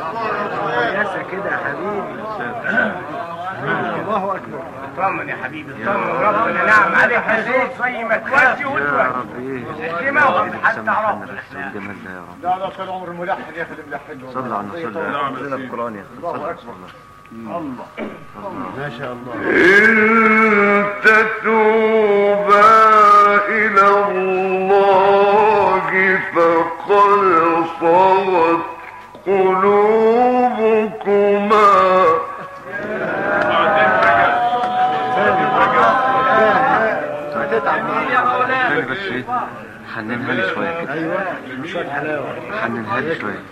ياسا كده يا حبيبي الله اكبر اطمن يا حبيبي اطمن ربنا نعم عليك حزين زي ما تودي يا وتودي رب ايه الدماغ حتى سامحنا عرفنا بس الجمال ده يا رب لا لا طول عمر الملحن ياخد الملحن صلى على النبي صلى على النبي القرآن يا أخي صلى على الله ما شاء الله إن تتوبا إلى الله فقد صغت قلوبكما تاني بس ايه حننها لي شوية كده ايوه شويه حلاوه حننها لي شوية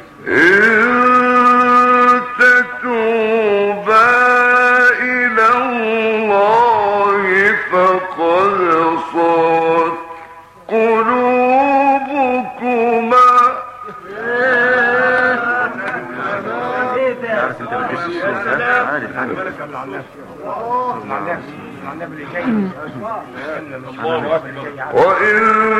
إن تتوبا إلى الله فقد صغت قلوبكما عارف انت بتجس الصوت ده عارف عارف وإن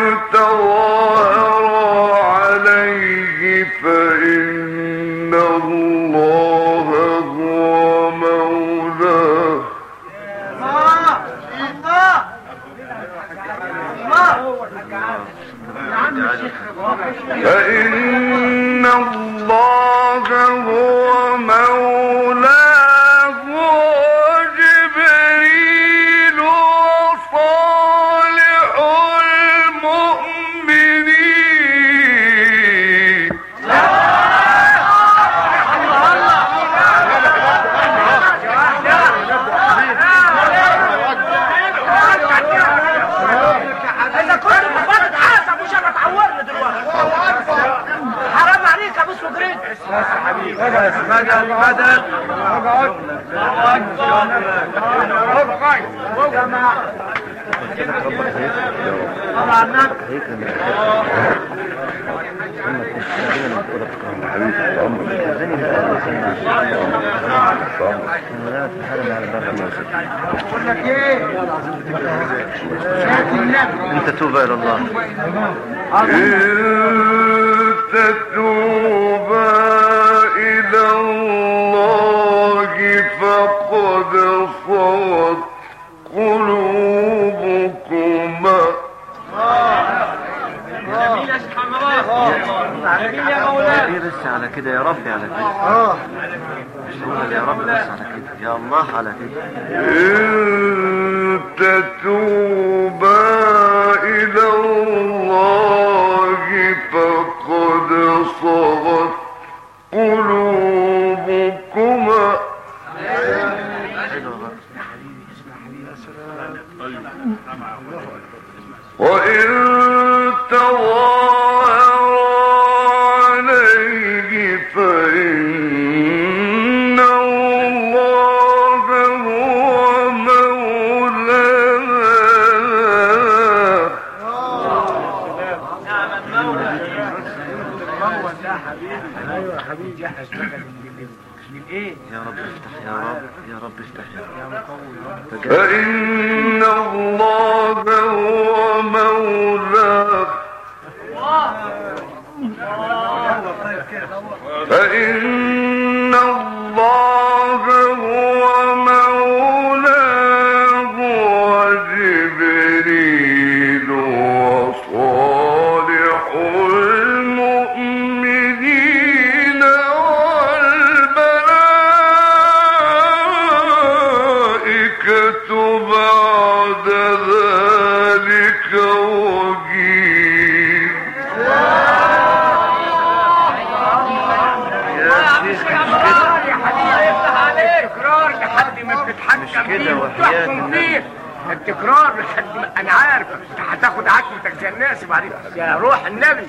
تظاهر عليه فإن الله هو مولاه فإن الله هو مولاه وجبريل وصالح المؤمنين اذا كنت مفرد حاسب مش هتعورني دلوقتي حرام عليك يا ابو سجرين بدل بدل هيكرم بقول لك ايه شهاده النبي انت توب الى الله إن تتوبا إلى الله فقد صغت قلوبكما ايه بس على كده يا رب على كده اه مش هقول يا رب بس على كده يا الله على كده إن تتوبا إلى الله فقد صغت قلوبكما وإن تظاهر عليه فإن الله هو مولاه ايوه يا حبيبي جهز بقى لل- للايه يا رب افتح يا رب يا رب افتح يا رب فجاء فإن الله هو مولاه فإن الله هو مولاه وجبريل وصالح المؤمنين والملائكة بعد ذلك وجيل يا شيخ مش كده يا حبيبي يفتح عليك تكرار لحد ما بتتحكم مش كده فيه وحياة وتحكم النبي. فيه التكرار لحد ما انا عارف انت هتاخد عكمتك زي الناس بعدين يا روح النبي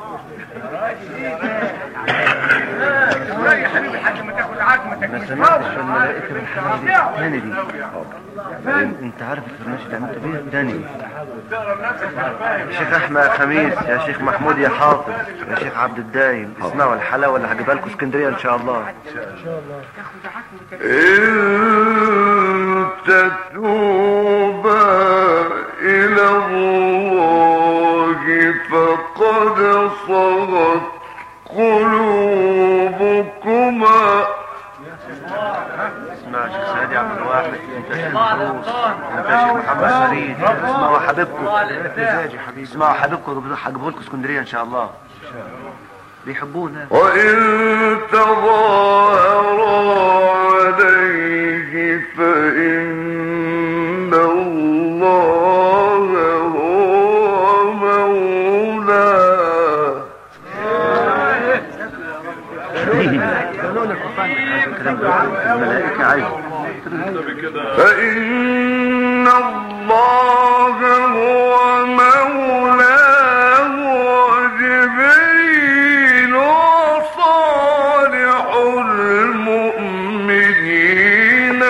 تكرار يا حبيبي لحد ما تاخد عكمتك ما مش سمعتش فاضي. الملائكة بالحمد دي تاني دي انت عارف الفرناش اللي عملته بيه تاني يا شيخ احمد خميس يا شيخ محمود يا حافظ يا شيخ عبد الدايم اسمعوا الحلاوه اللي هجيبها لكم اسكندريه ان شاء الله إن تتوبا إلى الله فقد صغت قلوبكما قلوبكما اسمع يا شيخ سيدي عبد الواحد انت يا شيخ فلوس انت يا شيخ محمد فريد اسمعوا حبيبكم اسمعوا حبيبكم هجيبه لكم اسكندريه ان شاء الله بيحبونا وإن تظاهر عليه فإن الله هو مولاه الكلام ده الملائكه عايزه فإن الله هو مولاه وجبريل وصالح المؤمنين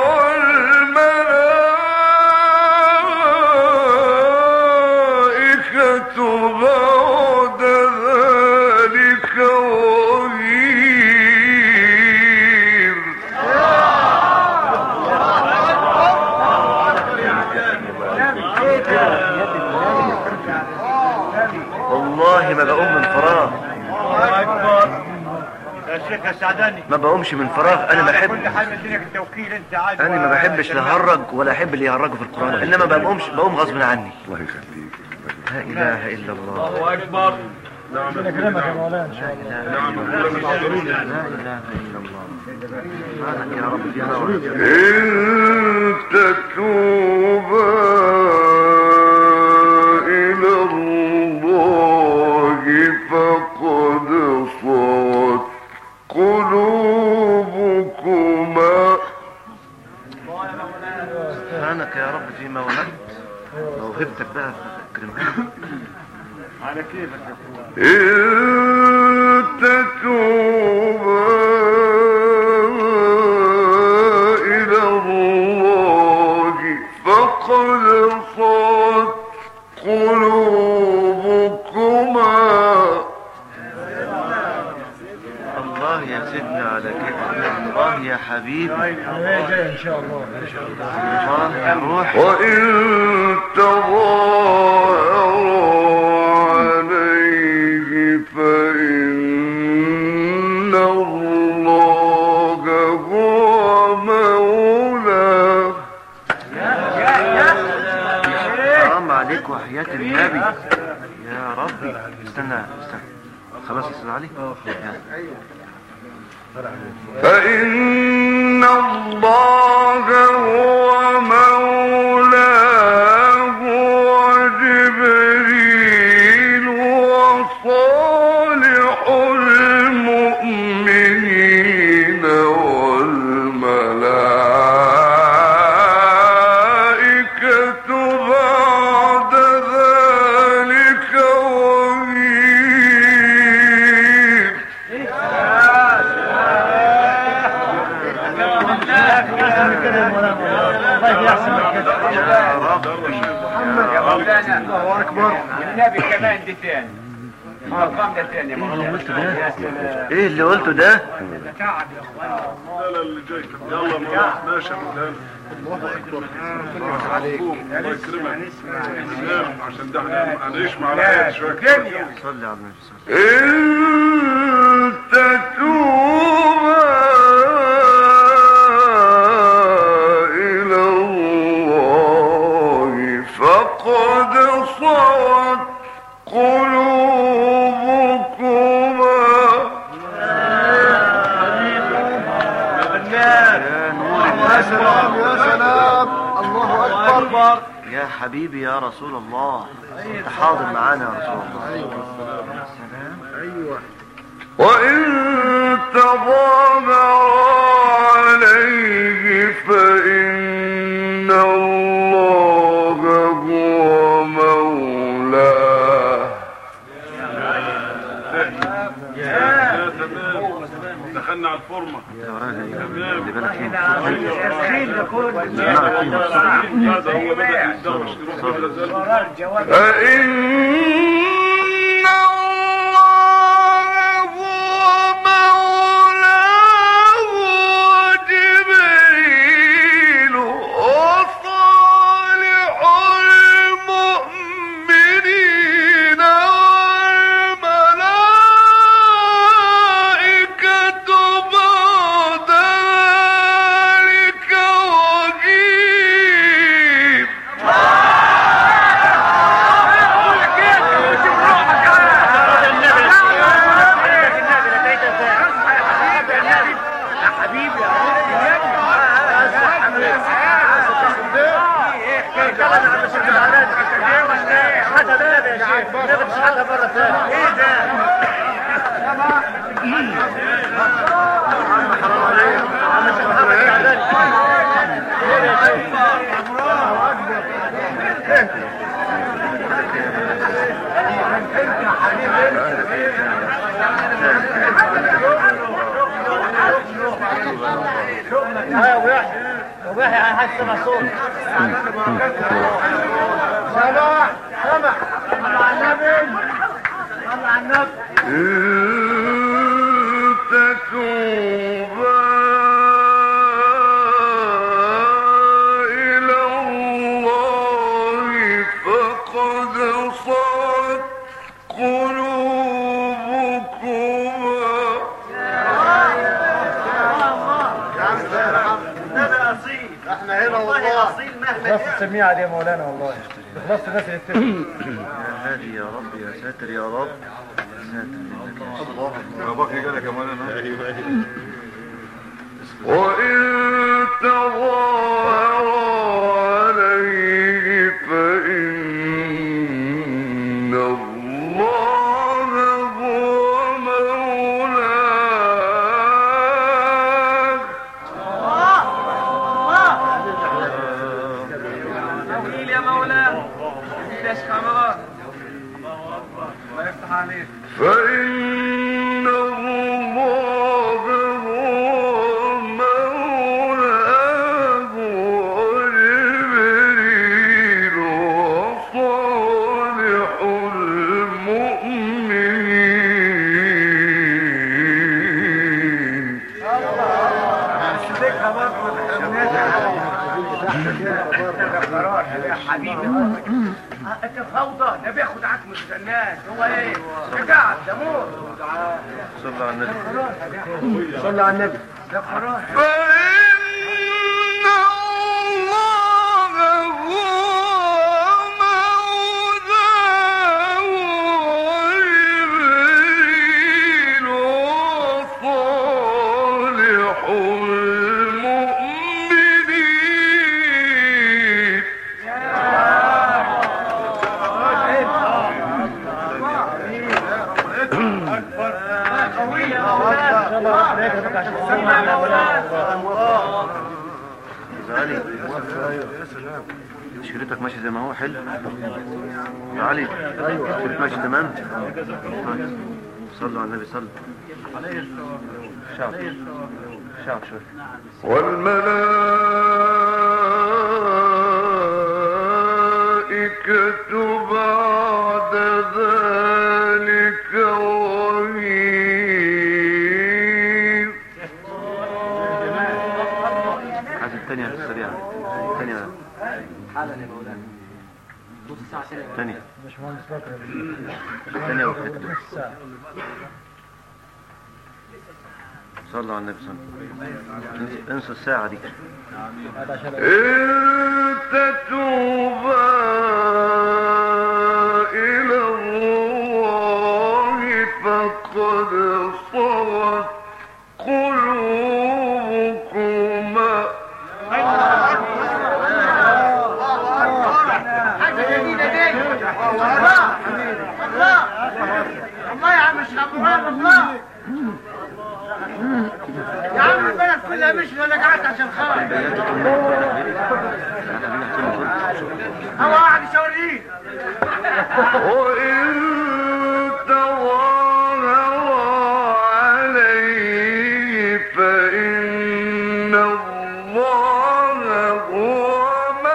والملائكة بعد ذلك ظهير والله ما بقوم من فراغ يا شيخ يا سعداني ما بقومش من فراغ انا بحب كل حاجه اديلك التوكيل انت عاد انا ما بحبش لا اهرج ولا احب اللي يهرجوا في القران انما ما بقومش بقوم غصب عني الله يخليك لا اله الا الله الله اكبر لا اله الا الله سبحانك يا رب يا رب إن تتوبا إلى الله فقد صغت قلوبكما سبحانك يا رب فيما ولدت موهبتك بقى اكرمها على كيفك يا اخويا إن تتوبا إلى الله فقد صغت قلوبكما الله يا سيدنا على كده الله يا حبيبي ان شاء الله الله يا روح وإن تظاهروا عليه فإن الله هو مولاه حرام عليك وحياة النبي يا ربي استنى استنى خلاص استنى علي فإن الله هو مولاه وجبريل وصالح المؤمنين والملائكة بعد ذلك ظهير يا ربي يا مولانا الله اكبر النبي كمان دي تاني المقام ده تاني يا مولانا يا سلام ايه اللي قلته ده تعب يا اخوان لا لا اللي جاي يلا ما ماشي الان الله اكبر الله يكرمك نام عشان ده احنا هنعيش مع الحياه شويه الدنيا صلي على النبي صلى الله إن تتوبا إلى الله فقد صغت قلوبكما يا نور يا سلام يا سلام الله اكبر يا حبيبي يا رسول الله انت حاضر معانا يا رسول الله وإن تظاهر عليه فإن الله هو مولاه يا تمام دخلنا على الفورمه يا ورانا ايه اللي بالك فيه الخيل ده كله هذا هو بدا يتدرج يروح قبل ذلك قرار جواب فإن الله هو مولاه وجبريل وصالح المؤمنين والملائكة يا حبيبي يا ايه ده؟ إن تتوبا إلى الله فقد صغت قلوبكما احنا هنا والله اصيل مهما خلاص السميعة دي يا مولانا والله خلاص الناس اللي بتسمع يا هادي يا رب يا ساتر يا رب يا ساتر منك يا شيخ. باباك جالك يا مولانا وإن تظاهر عليه فإن الله هو مولاه جميل يا مولانا ليش كاميرات الله يفتح عليك فإن الله هو مولاه وجبريل وصالح المؤمنين يا حبيبي آه، انت فوضى ده بياخد عك مستناك هو ايه؟ ده قاعد ده موت صلى على النبي صلى على النبي فإن الله هو مولاه وجبريل وصالح المؤمنين يا علي شريطك ماشي زي ما هو حلو يا علي شريط ماشي تمام صلوا على النبي صلوا شعب شعب شوي والملائكة بعد ذلك ظهير عايز الثانية السريعة الثانية الثانية باشمهندس بكر الثانية وحدة صلوا على النبي صلى انسوا- انسوا الساعة دي هذا عشان إن تتوبا إلى الله فقد صغت قلوبكما حاجه جديده دي الله الله الله يا عم الشمران الله يا عم البلد كلها مش ولا قعدت عشان خاطر هو قاعد يشاورني وإن تظاهر عليه فإن الله هو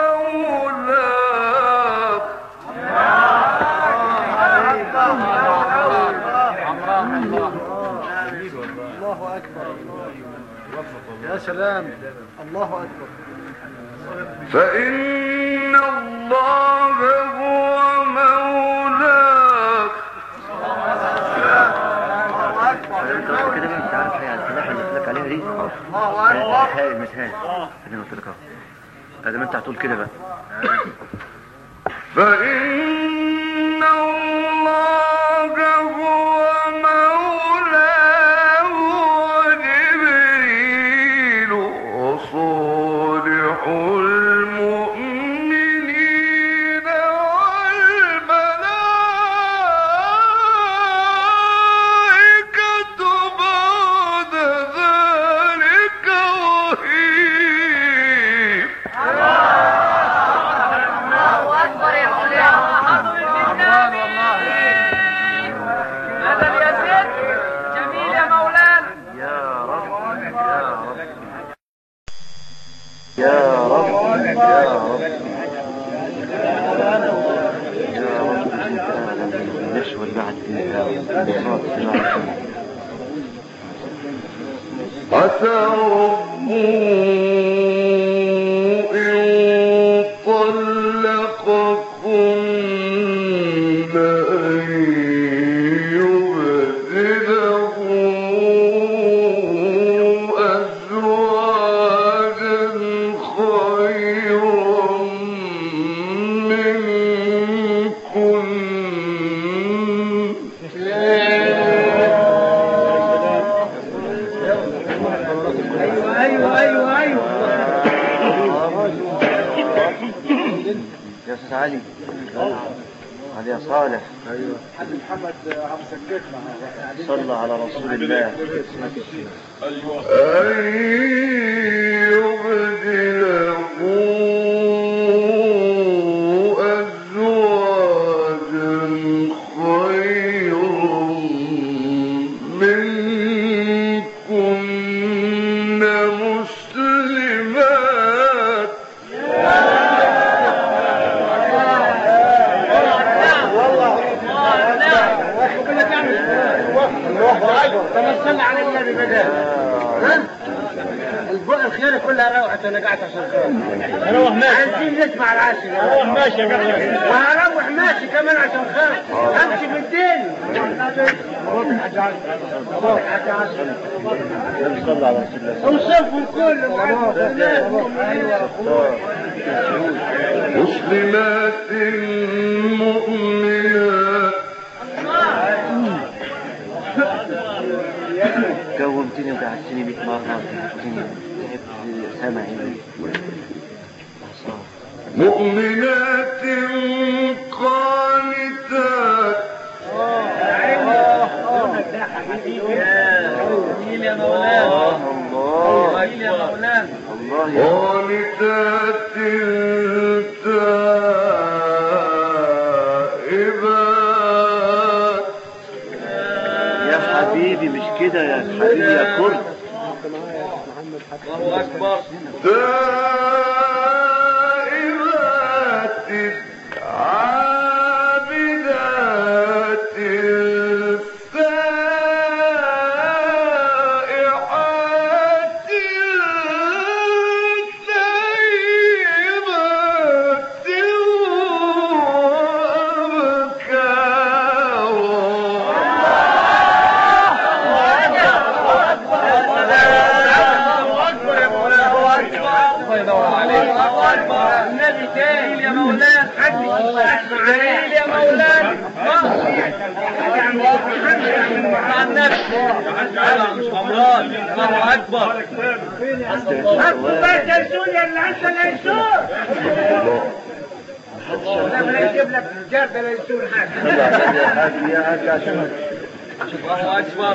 مولاه الله أكبر يا سلام الله أكبر فإن الله هو مولاه انت قلت كده بقى انت عارف هي الفلاحة اللي قلت لك عليها دي مثال المثال انا قلت لك اهو ادام انت هتقول كده بقى فإن الله هو مولاه وجبريل يا رب يا رب يا رب انت اعلم بالنشوى اللي بعد فيها والصوت اللي بعد فيها عسى ربه إن طلقكن أن يبدله أزواجا خيرا منكن ايوه ايوه ايوه يا استاذ علي علي يا صالح محمد عم سكت معاه صلى على رسول الله أن يبدله أزواجا خيرا منكن مسلمات تمثلنا على النبي بدل البقى الخيانة كلها روحت انا قاعد عشان خير اروح ماشي عايزين نسمع العاشر اروح ماشي يا جماعه وهروح ماشي كمان عشان خير امشي من الدين صلى على رسول الله اوصفهم كلهم مسلمات مؤمنات كومتني وقعدتني 100 مرة تعبتني تعبت سمعي أعصاب مؤمنات قانتات الله الله الله يا قانتات تائبات يا حبيبي مش كده يا حبيبي يا كرد تائبات عابدات سائحات ثيبات وأبكارا النبي تاهل يا مولانا اسماعيل يا مولانا مع النبي مش امراض الله اكبر اكبر بقى الجرسون يا اللي انت الجرسون لما يجيب لك جرد لا يسون حاجه الله اكبر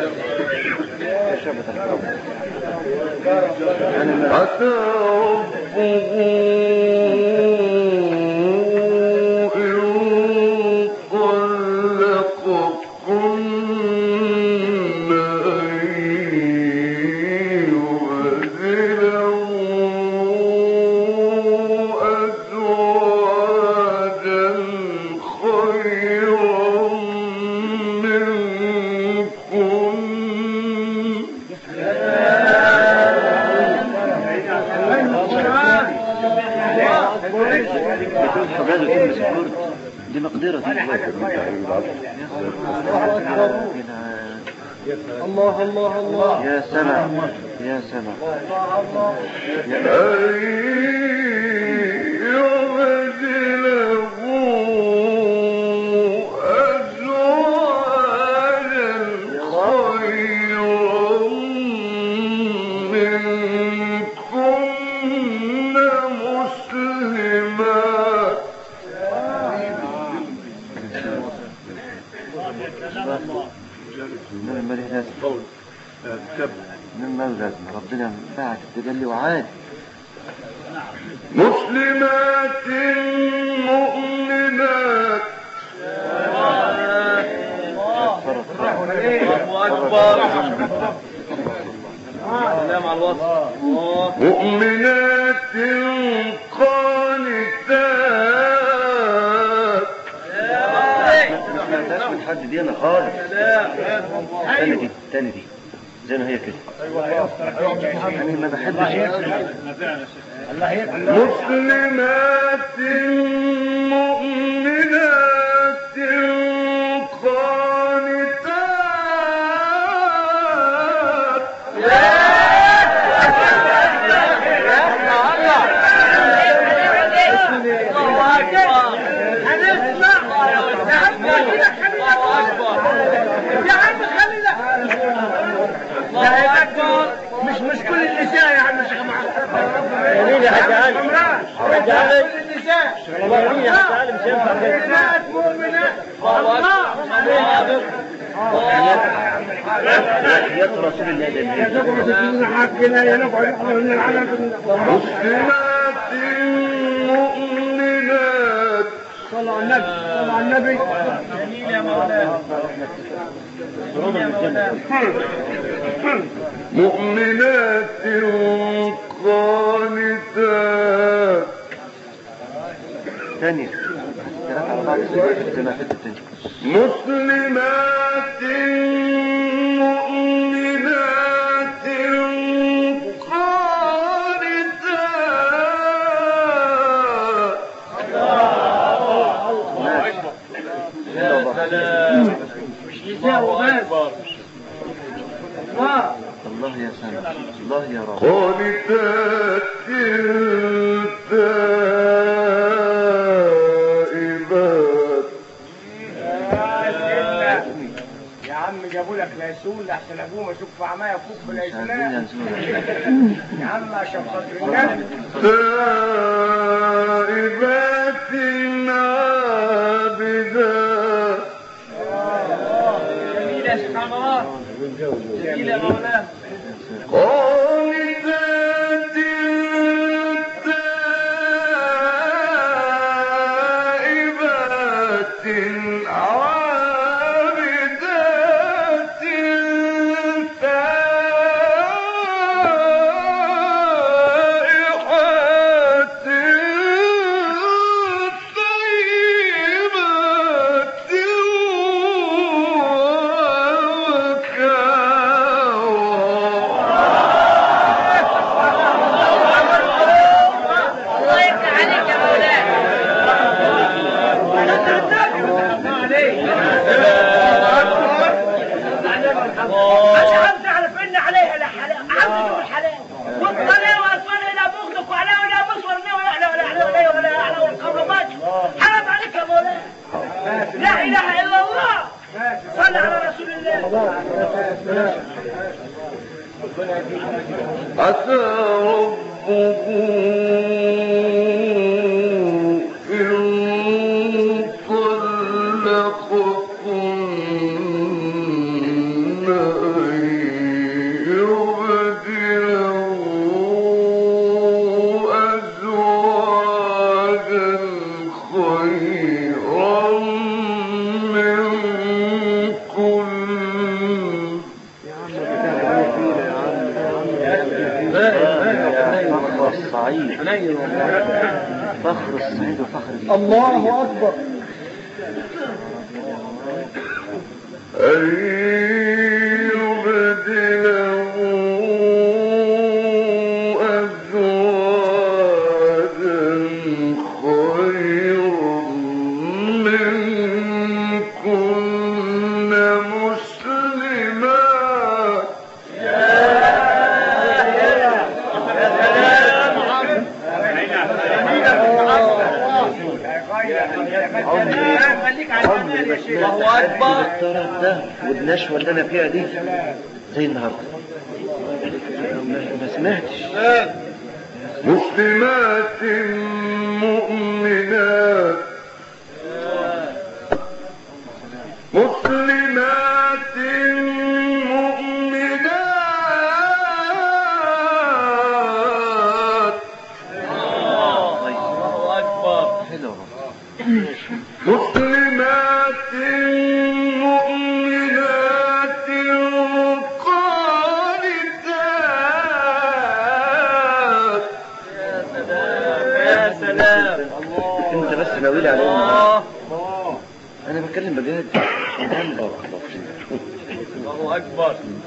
عسى ربه إن طلقكن أن يبدله أزواجا خيرا منكن بدون حجاز وتلبس الكرد دي مقدرة دي الله الله الله يا سمع يا سمع أن يبدله أزواجا خيرا منكن مسلمات من مالي لازم من مالي لازم ربنا بعد التجلي وعاد مسلمات مؤمنات اكبر سلام على الوصف مؤمنات قانتات ما سمعتهاش من حد دي انا خالص تاني دي تاني دي زي ما هي كده يعني ما بحبش مسلمات مؤمنات قانتات مش مش كل النساء يا عم شيخ محمد مين يا حاج علي حاج علي كل النساء مين يا حاج علي مش ينفع مؤمنات مؤمنات الله وحياة رسول الله ده حقنا يا نقعد من العالم مسلمات مؤمنات صلى على النبي صلى على النبي مؤمنات قانتات تانية ثلاثة على بعض زي ما حتة تانية مسلمات مؤمنات قانتات الله يا سلام الله يا رب قانتات تائبات يا عم جابوا لك ليسون احسن ابوه ما يشوف في عمايه فوق في مش عايزين ليسون ينسونا يا عم عشان خاطر النبي تائبات عابدات جميلة سبحان الله جميلة يا مولانا قانتات تائبات عابدات سائحات طيبات الله يفتح عليك يا مولانا عشان تعرف ان عليها لا حلال عم تقول حلال والصلاه والصلاه لا بغضك وعلى ولا بصر ولا اعلى ولا اعلى ولا ولا اعلى والقمر ماشي حرام عليك يا مولانا لا اله الا الله صل على رسول الله عسى ربه إن طلقكن أن يبدله أزواجا خيرا منكن فخر الصعيد فخر الصعيد وفخر الإسلام الله اكبر أن يبدله أزواجا خيرا منكن مسلمات الله أكبر الطرف ده والنشوة اللي أنا فيها دي زي النهاردة ما ما سمعتش مسلمات مؤمنات مسلمات مؤمنات حلو مسلمات مؤمنات قانتات ناوي لي عليه انا بتكلم بجد الله اكبر